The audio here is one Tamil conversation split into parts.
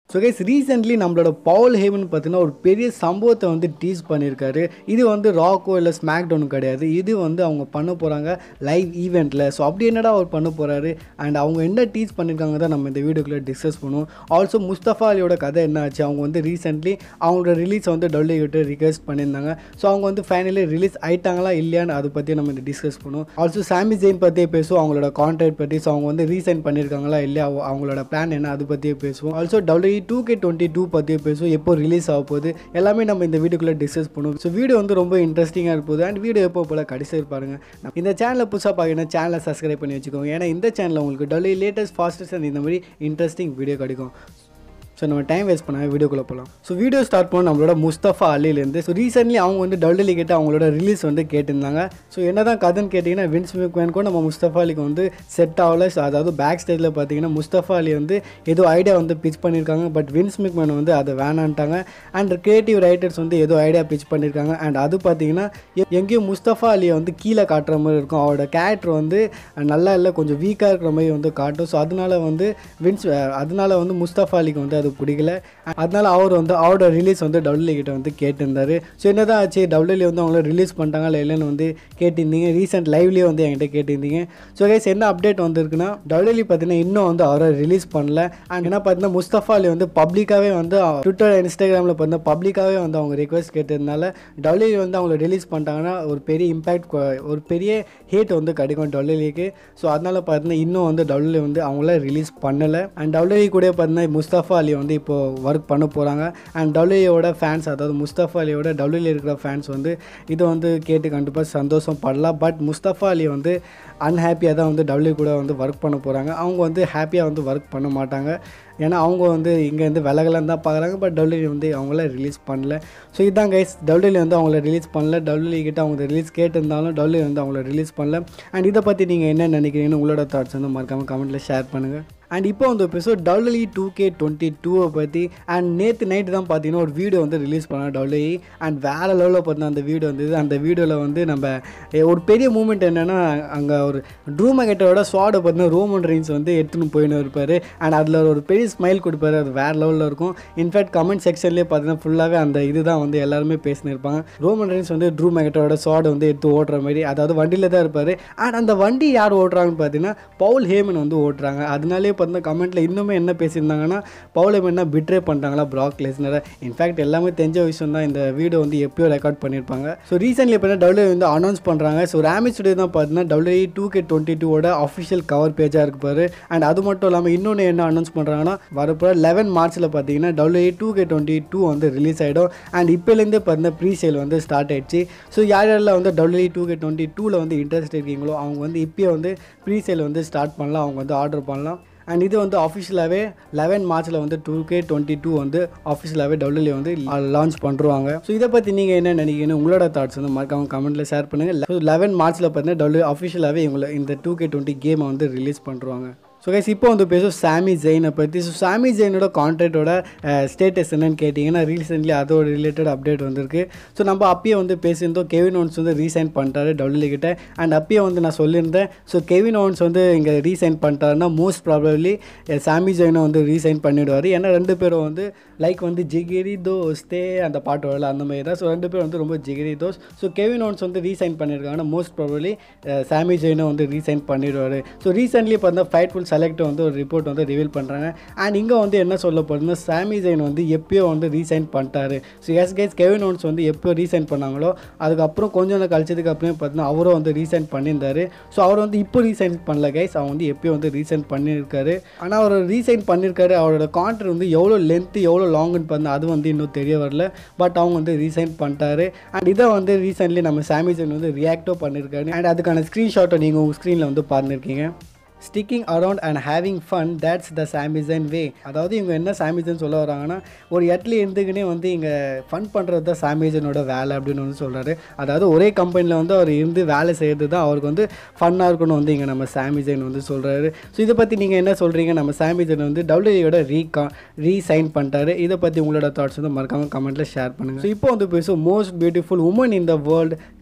ஸோ கைஸ் ரீசெண்ட்லி நம்மளோட பவுல் ஹேவன் பார்த்தீங்கன்னா ஒரு பெரிய சம்பவத்தை வந்து டீஸ் பண்ணியிருக்காரு இது வந்து ராக்கோ இல்லை ஸ்மாக் டவுன் கிடையாது இது வந்து அவங்க பண்ண போகிறாங்க லைவ் ஈவெண்ட்டில் ஸோ அப்படி என்னடா அவர் பண்ண போகிறாரு அண்ட் அவங்க என்ன டீஸ் பண்ணியிருக்காங்க தான் நம்ம இந்த வீடியோக்குள்ளே டிஸ்கஸ் பண்ணுவோம் ஆல்சோ முஸ்தஃபா அலியோட கதை என்ன ஆச்சு அவங்க வந்து ரீசெண்ட்லி அவங்களோட ரிலீஸ் வந்து டொல்லி கிட்ட ரிக்வெஸ்ட் பண்ணியிருந்தாங்க ஸோ அவங்க வந்து ஃபைனலி ரிலீஸ் ஆயிட்டாங்களா இல்லையான்னு அதை பற்றி நம்ம டிஸ்கஸ் பண்ணுவோம் ஆல்சோ சாமி ஜெயின் பற்றியே பேசுவோம் அவங்களோட கான்ட்ராக்ட் பற்றி ஸோ அவங்க வந்து ரீசைன் பண்ணியிருக்காங்களா இல்லையா அவ- அவங்களோட பிளான் என்ன அது பற்றியே பேசுவோம் also W two K twenty two பற்றியே பேசுவோம் எப்போ ரிலீஸ் ஆக போகுது எல்லாமே நம்ம இந்த வீடியோக்குள்ளே டிஸ்கஸ் பண்ணுவோம் ஸோ வீடியோ வந்து ரொம்ப இன்ட்ரெஸ்டிங்காக இருப்போது அண்ட் வீடியோ எப்போ போல் கடைசி இருப்பாருங்க இந்த சேனலை புதுசாக பார்க்கணும் சேனலை சப்ஸ்கிரைப் பண்ணி வச்சுக்கோங்க ஏன்னா இந்த சேனலில் உங்களுக்கு டெய்லி லேட்டஸ்ட் ஃபாஸ்டஸ்ட் அண்ட் இந்த மாதிரி இன்ட்ரெஸ்டிங் வீடியோ கிடைக்கும் ஸோ நம்ம டைம் வேஸ்ட் பண்ணாமல் வீடியோக்குள்ளே போகலாம் ஸோ வீடியோ ஸ்டார்ட் பண்ண நம்மளோட முஸ்தஃபா அலிலேருந்து ஸோ ரீசென்ட்லி அவங்க வந்து டபிள்யூ கிட்ட அவங்களோட ரிலீஸ் வந்து கேட்டிருந்தாங்க ஸோ என்ன தான் கதைன்னு கேட்டிங்கன்னா வின்ஸ் மேக்மேனுக்கும் நம்ம முஸ்தஃபா அலிக்கு வந்து செட் ஆகல ஸோ அதாவது பேக் ஸ்டேஜில் பார்த்தீங்கன்னா முஸ்தஃபா அலி வந்து ஏதோ ஐடியா வந்து பிச் பண்ணியிருக்காங்க பட் வின்ஸ் மேக்மேன் வந்து அதை வேணான்ட்டாங்க அண்ட் கிரியேட்டிவ் ரைட்டர்ஸ் வந்து ஏதோ ஐடியா பிச் பண்ணியிருக்காங்க அண்ட் அது பார்த்தீங்கன்னா எ- எங்கேயும் முஸ்தஃபா அலியை வந்து கீழே காட்டுற மாதிரி இருக்கும் அவரோட கேரக்டர் வந்து நல்லா இல்லை கொஞ்சம் வீக்காக இருக்கிற மாதிரி வந்து காட்டும் ஸோ அதனால வந்து வின்ஸ் அதனால வந்து முஸ்தஃபா அலிக்கு வந்து அது பிடிக்கல அதனால அவர் வந்து அவரோட ரிலீஸ் வந்து டபிள்யூ கிட்ட வந்து கேட்டிருந்தாரு ஸோ என்னதான் ஆச்சு டபிள்யூ வந்து அவங்கள ரிலீஸ் பண்ணிட்டாங்களா இல்லைன்னு வந்து கேட்டிருந்தீங்க ரீசெண்ட் லைவ்லேயே வந்து என்கிட்ட கேட்டிருந்தீங்க ஸோ கைஸ் என்ன அப்டேட் வந்திருக்குன்னா டபிள்யூ பார்த்தீங்கன்னா இன்னும் வந்து அவரை ரிலீஸ் பண்ணல அண்ட் என்ன பார்த்தீங்கன்னா முஸ்தஃபா அலி வந்து பப்ளிக்காகவே வந்து ட்விட்டர் இன்ஸ்டாகிராமில் பார்த்தீங்கன்னா பப்ளிக்காகவே வந்து அவங்க ரிக்வெஸ்ட் கேட்டதுனால டபிள்யூ வந்து அவங்கள ரிலீஸ் பண்ணிட்டாங்கன்னா ஒரு பெரிய இம்பேக்ட் ஒரு பெரிய ஹேட் வந்து கிடைக்கும் டபிள்யூக்கு ஸோ அதனால பார்த்தீங்கன்னா இன்னும் வந்து டபிள்யூ வந்து அவங்கள ரிலீஸ் பண்ணலை அண்ட் டபிள்யூ கூட பார்த்தீங்கன்னா முஸ்தஃபா அலி வந்து இப்போ ஒர்க் பண்ண போகிறாங்க அண்ட் டபிள்யூயோட ஃபேன்ஸ் அதாவது முஸ்தஃபா அலியோட டபிள்யூல இருக்கிற ஃபேன்ஸ் வந்து இதை வந்து கேட்டு கண்டிப்பாக சந்தோஷம் படலாம் பட் முஸ்தஃபா அலி வந்து அன்ஹாப்பியாக தான் வந்து டபிள்யூ கூட வந்து ஒர்க் பண்ண போகிறாங்க அவங்க வந்து ஹாப்பியாக வந்து ஒர்க் பண்ண மாட்டாங்க ஏன்னா அவங்க வந்து இங்கேருந்து விலகலாம் தான் பார்க்குறாங்க பட் டபிள்யூ வந்து அவங்கள ரிலீஸ் பண்ணல ஸோ இதுதான் கைஸ் டபிள்யூ வந்து அவங்கள ரிலீஸ் பண்ணல டபிள்யூ கிட்ட அவங்க ரிலீஸ் கேட்டிருந்தாலும் டபிள்யூ வந்து அவங்கள ரிலீஸ் பண்ணல அண்ட் இதை பற்றி நீங்கள் என்ன நினைக்கிறீங்கன்னு உங்களோட தாட்ஸ் வந்து மறக்காமல் கமெண்ட்டில் ஷேர் பண்ணுங்கள் அண்ட் இப்போ வந்து episode W two K twenty டூவை பற்றி அண்ட் நேற்று நைட்டு தான் பார்த்தீங்கன்னா ஒரு வீடியோ வந்து ரிலீஸ் பண்ணோம் டபிள்யூ அண்ட் வேறு லெவலில் பார்த்தீங்கன்னா அந்த வீடியோ வந்தது அந்த வீடியோவில் வந்து நம்ம எ, ஒரு பெரிய மூமெண்ட் என்னென்னா அங்கே ஒரு ட்ரூ மெகட்டோட ஸ்வாடை பார்த்தீங்கன்னா ரோமன் ரெயின்ஸ் வந்து எடுத்துன்னு போயின்னு இருப்பார் அண்ட் அதில் ஒரு பெரிய ஸ்மைல் கொடுப்பாரு அது வேறு லெவலில் இருக்கும் இன்ஃபேக்ட் கமெண்ட் செக்ஷன்லேயே பார்த்தீங்கன்னா ஃபுல்லாகவே அந்த இதுதான் வந்து எல்லாருமே பேசினிருப்பாங்க ரோமன் ரெயின்ஸ் வந்து ட்ரூ மெகட்டோட ஸ்வாடை வந்து எடுத்து ஓட்டுற மாதிரி அதாவது வண்டியில் தான் இருப்பார் அண்ட் அந்த வண்டி யார் ஓட்டுறாங்கன்னு பார்த்தீங்கன்னா பவுல் ஹேமன் வந்து ஓட்டுறாங்க அதனாலே பார்த்தீங்கன்னா கமெண்ட்டில் இன்னுமே என்ன பேசியிருந்தாங்கன்னா பவுல் ஹேமன்னா பிட்ரே பண்ணிட்டாங்களா ப்ராக் லெஸ்னரை இன்ஃபேக்ட் எல்லாமே தெரிஞ்ச விஷயம் தான் இந்த வீடியோ வந்து எப்பயோ ரெக்கார்ட் பண்ணியிருப்பாங்க ஸோ ரீசென்ட்லி பார்த்தீங்கன்னா டபிள்யூ வந்து அனௌன்ஸ் பண்ணுறாங்க ஸோ ரேமிஸ் டுடே தான் பார்த்தீங்கன்னா டபிள்யூ டூ கே டுவெண்ட்டி டூவோட அஃபிஷியல் கவர் பேஜாக இருக்கு பாரு அண்ட் அது மட்டும் இல்லாமல் இன்னொன்று என்ன அனௌன்ஸ் பண்ணுறாங்கன்னா வரப்போ லெவன் மார்ச்சில் பார்த்தீங்கன்னா W two K twenty two வந்து ரிலீஸ் ஆகிடும் அண்ட் இப்போலேருந்தே பார்த்தீங்கன்னா ப்ரீ சேல் வந்து ஸ்டார்ட் ஆயிடுச்சு ஸோ யார் யாரெல்லாம் வந்து டபிள்யூ டூ கே டுவெண்ட்டி டூவில் வந்து இன்ட்ரெஸ்ட் இருக்கீங்களோ அவங்க வந்து இப்போயே வந்து ப்ரீ சேல் வந்து ஸ்டார்ட் பண்ணலாம் அவங்க வந்து ஆர்டர் பண்ணலாம் அண்ட் இது வந்து அஃபிஷியலாகவே லெவன் மார்ச்சில் வந்து டூ கே டுவெண்ட்டி டூ வந்து அஃபிஷியலாகவே டபிள்யூ வந்து லான்ச் பண்ணுறாங்க ஸோ இதை பற்றி நீங்கள் என்ன நினைக்கிறீங்க உங்களோட தாட்ஸ் வந்து மறக்காம கமெண்ட்டில் ஷேர் பண்ணுங்கள் லெவன் மார்ச்சில் பார்த்தீங்கன்னா டபிள்யூ அஃபிஷியலாகவே இவங்களை இந்த டூ கே டுவெண்ட்டி கேமை வந்து ரிலீஸ் பண்ணுறாங்க ஸோ கைஸ் இப்போ வந்து பேசும் சாமி ஜெயினை பற்றி ஸோ சாமி ஜெயினோட கான்ட்ராக்டோட ஸ்டேட்டஸ் என்னன்னு கேட்டிங்கன்னா ரீசெண்ட்லி அதோட ரிலேட்டட் அப்டேட் வந்திருக்கு ஸோ நம்ம அப்பயே வந்து பேசியிருந்தோம் கெவின் ஓன்ஸ் வந்து ரீசைன் பண்ணிட்டாரு டபிள்யூ கிட்ட அண்ட் அப்பயே வந்து நான் சொல்லியிருந்தேன் ஸோ கெவின் ஓன்ஸ் வந்து இங்கே ரீசைன் பண்ணிட்டாருன்னா மோஸ்ட் ப்ராபப்ளி சாமி ஜெயினை வந்து ரீசைன் பண்ணிவிடுவார் ஏன்னா ரெண்டு பேரும் வந்து லைக் வந்து ஜிகிரி தோஸ்தே அந்த பாட்டு வரல அந்த மாதிரி தான் ஸோ ரெண்டு பேரும் வந்து ரொம்ப ஜிகிரி தோஸ் ஸோ கெவின் ஓன்ஸ் வந்து ரீசைன் பண்ணியிருக்காங்கன்னா மோஸ்ட் ப்ராபப்ளி சாமி ஜெயினை வந்து ரீசைன் பண்ணிடுவார் ஸோ ரீசென்ட்லி பார்த்தா ஃபைட்ஃபுல் செலக்ட் வந்து ஒரு ரிப்போர்ட் வந்து ரிவீல் பண்ணுறாங்க அண்ட் இங்கே வந்து என்ன சொல்லப்படுதுன்னா சாமி ஜெயின் வந்து எப்பயோ வந்து ரீசைன் பண்ணிட்டாரு ஸோ எஸ் கேஸ் கெவின் ஓன்ஸ் வந்து எப்போ ரீசைன் பண்ணாங்களோ அதுக்கப்புறம் கொஞ்சம் நாள் கழிச்சதுக்கு அப்புறம் பார்த்தீங்கன்னா அவரும் வந்து ரீசைன் பண்ணியிருந்தாரு ஸோ அவர் வந்து இப்போ ரீசைன் பண்ணல கைஸ் அவன் வந்து எப்பயோ வந்து ரீசைன் பண்ணியிருக்காரு ஆனால் அவர் ரீசைன் பண்ணியிருக்காரு அவரோட கான்ட்ராக்ட் வந்து எவ்வளோ லென்த்து எவ்வளோ லாங்குன்னு பார்த்தா அது வந்து இன்னும் தெரிய வரல பட் அவங்க வந்து ரீசைன் பண்ணிட்டாரு அண்ட் இதை வந்து ரீசெண்ட்லி நம்ம சாமிஜன் வந்து ரியாக்டோ பண்ணியிருக்காரு அண்ட் அதுக்கான ஸ்க்ரீன்ஷாட்டை நீங்கள் உங்கள் ஸ்க்ரீனில் வந்து பார்த்துருக்கீங்க sticking around and having fun that's the Samison way அதாவது இவங்க என்ன சாமிசன் சொல்ல வராங்கன்னா ஒரு இடத்துல இருந்துக்கினே வந்து இங்கே ஃபன் பண்ணுறது தான் சாமிசனோட வேலை அப்படின்னு வந்து சொல்கிறாரு அதாவது ஒரே கம்பெனியில் வந்து அவர் இருந்து வேலை செய்கிறது தான் அவருக்கு வந்து ஃபன்னாக இருக்கணும் வந்து இங்கே நம்ம சாமிசன் வந்து சொல்கிறாரு ஸோ இதை பற்றி நீங்கள் என்ன சொல்கிறீங்க நம்ம சாமிசன் வந்து டபிள்யூயோட ரீகா ரீசைன் பண்ணிட்டாரு இதை பற்றி உங்களோட தாட்ஸ் வந்து மறக்காமல் கமெண்ட்டில் ஷேர் பண்ணுங்கள் ஸோ இப்போ வந்து பேசும் most beautiful woman in the world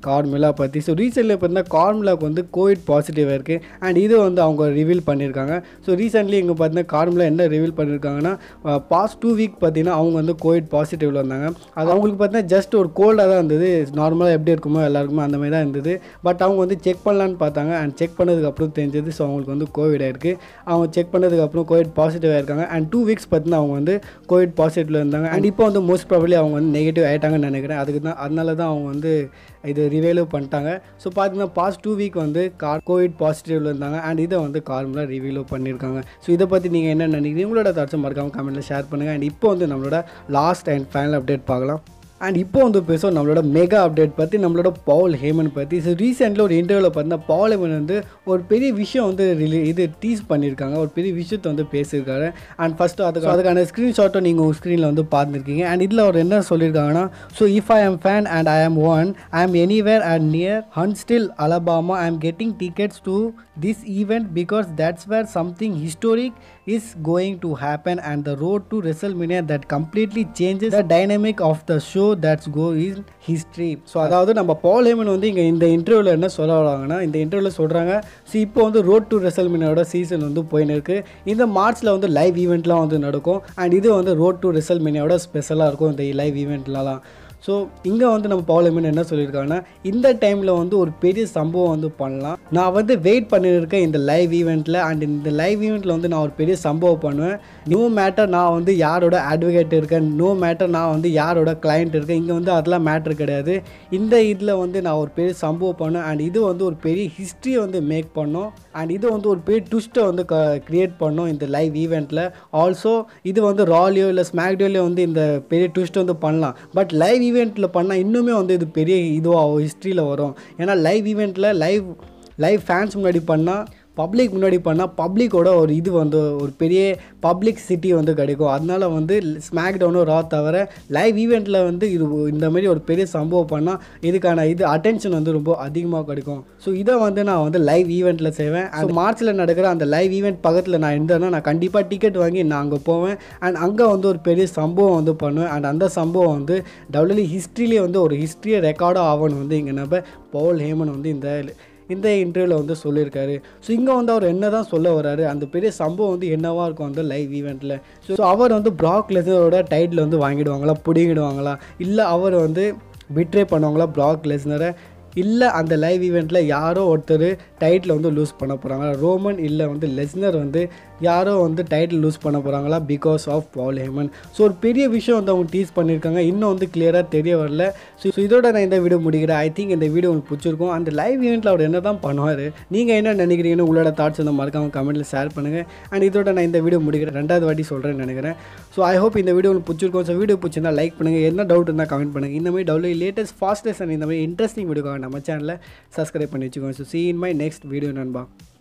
Carmella பற்றி ஸோ ரீசெண்ட்லி பார்த்தீங்கன்னா கார்மிலாக்கு வந்து கோவிட் பாசிட்டிவாக இருக்குது அண்ட் இது வந்து அவங்க ரிவீல் பண்ணியிருக்காங்க ஸோ ரீசெண்ட்லி இங்கே பார்த்தீங்கன்னா கார்மிலா என்ன ரிவீல் பண்ணியிருக்காங்கன்னா பாஸ்ட் டூ வீக் பார்த்தீங்கன்னா அவங்க வந்து கோவிட் பாசிட்டிவில் வந்தாங்க அது அவங்களுக்கு பார்த்தீங்கன்னா ஜஸ்ட் ஒரு கோல்டாக தான் இருந்தது நார்மலாக எப்படி இருக்குமோ எல்லாருக்குமே அந்த மாதிரி தான் இருந்தது பட் அவங்க வந்து செக் பண்ணலான்னு பார்த்தாங்க அண்ட் செக் பண்ணதுக்கப்புறம் தெரிஞ்சது ஸோ அவங்களுக்கு வந்து கோவிட் ஆயிருக்கு அவங்க செக் பண்ணதுக்கப்புறம் கோவிட் பாசிட்டிவாக இருக்காங்க அண்ட் டூ வீக்ஸ் பார்த்தீங்கன்னா அவங்க வந்து கோவிட் பாசிட்டிவில் இருந்தாங்க அண்ட் இப்போ வந்து மோஸ்ட் ப்ராபப்ளி அவங்க வந்து நெகட்டிவ் ஆகிட்டாங்கன்னு நினைக்கிறேன் அதுக்கு தான் அதனால தான் அவங்க வந்து இது ரிவேலும் பண்ணிட்டாங்க ஸோ பார்த்தீங்கன்னா பாஸ்ட் டூ வீக் வந்து கார் கோவிட் பாசிட்டிவில் இருந்தாங்க அண்ட் இதை வந்து கார்மலாக ரிவீலும் பண்ணியிருக்காங்க ஸோ இதை பற்றி நீங்கள் என்ன நினைக்கிறீங்க உங்களோட தாட்ஸும் மறக்காமல் கமெண்ட்டில் ஷேர் பண்ணுங்கள் அண்ட் இப்போ வந்து நம்மளோட லாஸ்ட் அண்ட் ஃபைனல் அப்டேட் பார்க்கலாம் அண்ட் இப்போ வந்து பேசுவோம் நம்மளோட மெகா அப்டேட் பற்றி நம்மளோட பவுல் ஹேமன் பற்றி ஸோ ரீசெண்டில் ஒரு இன்டர்வியூவில் பார்த்தீங்கன்னா பவுல் ஹேமன் வந்து ஒரு பெரிய விஷயம் வந்து ரிலீ இது டீஸ் பண்ணியிருக்காங்க ஒரு பெரிய விஷயத்தை வந்து பேசியிருக்காரு அண்ட் ஃபஸ்ட்டு அதுக்கு அதுக்கான ஸ்க்ரீன்ஷாட்டை நீங்கள் உங்கள் ஸ்க்ரீனில் வந்து பார்த்துருக்கீங்க அண்ட் இதில் அவர் என்ன சொல்லியிருக்காங்கன்னா ஸோ இஃப் ஐ ஆம் ஃபேன் அண்ட் ஐ ஆம் on I am anywhere and near Huntsville Alabama I am getting tickets to this event because that's where something historic is going to happen and the road to WrestleMania that completely changes the dynamic of the show that's go in history so அதாவது நம்ம பால் ஹேமன் வந்து இங்கே இந்த இன்டர்வியூவில் என்ன சொல்ல வராங்கன்னா இந்த இன்டர்வியூவில் சொல்கிறாங்க ஸோ இப்போ வந்து ரோட் டு ரெசல்மினியோட சீசன் வந்து போயின்னு இருக்கு இந்த மார்ச்சில் வந்து லைவ் ஈவெண்ட்லாம் வந்து நடக்கும் அண்ட் இது வந்து ரோட் டு ரெசல்மினியோட ஸ்பெஷலாக இருக்கும் இந்த லைவ் ஈவெண்ட்லலாம் ஸோ இங்கே வந்து நம்ம பவுலமின் என்ன சொல்லியிருக்காங்கன்னா இந்த டைமில் வந்து ஒரு பெரிய சம்பவம் வந்து பண்ணலாம் நான் வந்து வெயிட் பண்ணியிருக்கேன் இந்த லைவ் ஈவெண்ட்டில் அண்ட் இந்த லைவ் ஈவெண்ட்டில் வந்து நான் ஒரு பெரிய சம்பவம் பண்ணுவேன் நோ மேட்டர் நான் வந்து யாரோட அட்வொகேட் இருக்கேன் நோ மேட்டர் நான் வந்து யாரோட கிளைண்ட் இருக்கேன் இங்கே வந்து அதெல்லாம் மேட்ரு கிடையாது இந்த இதில் வந்து நான் ஒரு பெரிய சம்பவம் பண்ணேன் அண்ட் இது வந்து ஒரு பெரிய ஹிஸ்ட்ரியை வந்து மேக் பண்ணோம் அண்ட் இது வந்து ஒரு பெரிய ட்விஸ்ட்டை வந்து க க்ரியேட் பண்ணோம் இந்த லைவ் ஈவெண்ட்டில் ஆல்சோ இது வந்து ராலியோ இல்லை ஸ்மாக்டியோலையோ வந்து இந்த பெரிய ட்விஸ்ட் வந்து பண்ணலாம் பட் லைவ் ஈவெண்ட்டில் பண்ணால் இன்னுமே வந்து இது பெரிய இதுவாக ஹிஸ்ட்ரியில் வரும் ஏன்னா லைவ் ஈவெண்ட்டில் லைவ் லைவ் ஃபேன்ஸ் முன்னாடி பண்ணால் பப்ளிக் முன்னாடி பண்ணால் பப்ளிக்கோட ஒரு இது வந்து ஒரு பெரிய பப்ளிக் சிட்டி வந்து கிடைக்கும் அதனால வந்து ஸ்மாக் டவுனும் ரா தவிர லைவ் ஈவெண்ட்டில் வந்து இது இந்த மாதிரி ஒரு பெரிய சம்பவம் பண்ணால் இதுக்கான இது அட்டென்ஷன் வந்து ரொம்ப அதிகமாக கிடைக்கும் ஸோ இதை வந்து நான் வந்து லைவ் ஈவெண்ட்டில் செய்வேன் அது மார்ச்சில் நடக்கிற அந்த லைவ் ஈவெண்ட் பக்கத்தில் நான் இருந்தேன்னா நான் கண்டிப்பாக டிக்கெட் வாங்கி நான் அங்கே போவேன் அண்ட் அங்கே வந்து ஒரு பெரிய சம்பவம் வந்து பண்ணுவேன் அண்ட் அந்த சம்பவம் வந்து டபிள்யூ ஹிஸ்ட்ரியிலே வந்து ஒரு ஹிஸ்ட்ரியை ரெக்கார்டாக ஆகணும் வந்து இங்கே நம்ம பவுல் ஹேமன் வந்து இந்த இந்த இன்டர்வியூவில் வந்து சொல்லியிருக்காரு ஸோ இங்கே வந்து அவர் என்ன தான் சொல்ல வராரு அந்த பெரிய சம்பவம் வந்து என்னவா இருக்கும் அந்த லைவ் ஈவெண்ட்டில் ஸோ அவர் வந்து ப்ராக் லெஸ்னரோட டைட்டில் வந்து வாங்கிடுவாங்களா பிடிங்கிடுவாங்களா இல்லை அவர் வந்து பிட்ரே பண்ணுவாங்களா ப்ராக் லெஸ்னரை இல்லை அந்த லைவ் ஈவெண்ட்டில் யாரோ ஒருத்தர் டைட்டில் வந்து லூஸ் பண்ண போகிறாங்களா ரோமன் இல்லை வந்து லெஸ்னர் வந்து யாரோ வந்து டைட்டில் லூஸ் பண்ண போகிறாங்களா because of Paul Heyman so ஒரு பெரிய விஷயம் வந்து அவங்க டீஸ் பண்ணியிருக்காங்க இன்னும் வந்து கிளியராக தெரிய வரல ஸோ இதோட நான் இந்த வீடியோ முடிக்கிறேன் ஐ திங்க் இந்த வீடியோ உங்களுக்கு பிடிச்சிருக்கும் அந்த லைவ் ஈவெண்ட்டில் அவர் என்ன தான் பண்ணுவார் நீங்கள் என்ன நினைக்கிறீங்கன்னு உங்களோட தாட்ஸ் வந்து மறக்காம கமெண்ட்டில் ஷேர் பண்ணுங்கள் அண்ட் இதோட நான் இந்த வீடியோ முடிக்கிறேன் ரெண்டாவது வாட்டி சொல்கிறேன்னு நினைக்கிறேன் ஸோ ஐ ஹோப் இந்த வீடியோ உங்களுக்கு பிடிச்சிருக்கும் ஸோ வீடியோ பிடிச்சிருந்தா லைக் பண்ணுங்கள் என்ன டவுட் இருந்தால் கமெண்ட் பண்ணுங்கள் இந்த மாதிரி டவுட் லேட்டஸ்ட் ஃபாஸ்டஸ்ட் அண்ட் இந்த மாதிரி இன்ட்ரெஸ்டிங் வீடியோக்காக நம்ம சேனலில் சப்ஸ்கிரைப் பண்ணி வச்சுக்கோங்க so see in my next video நண்பா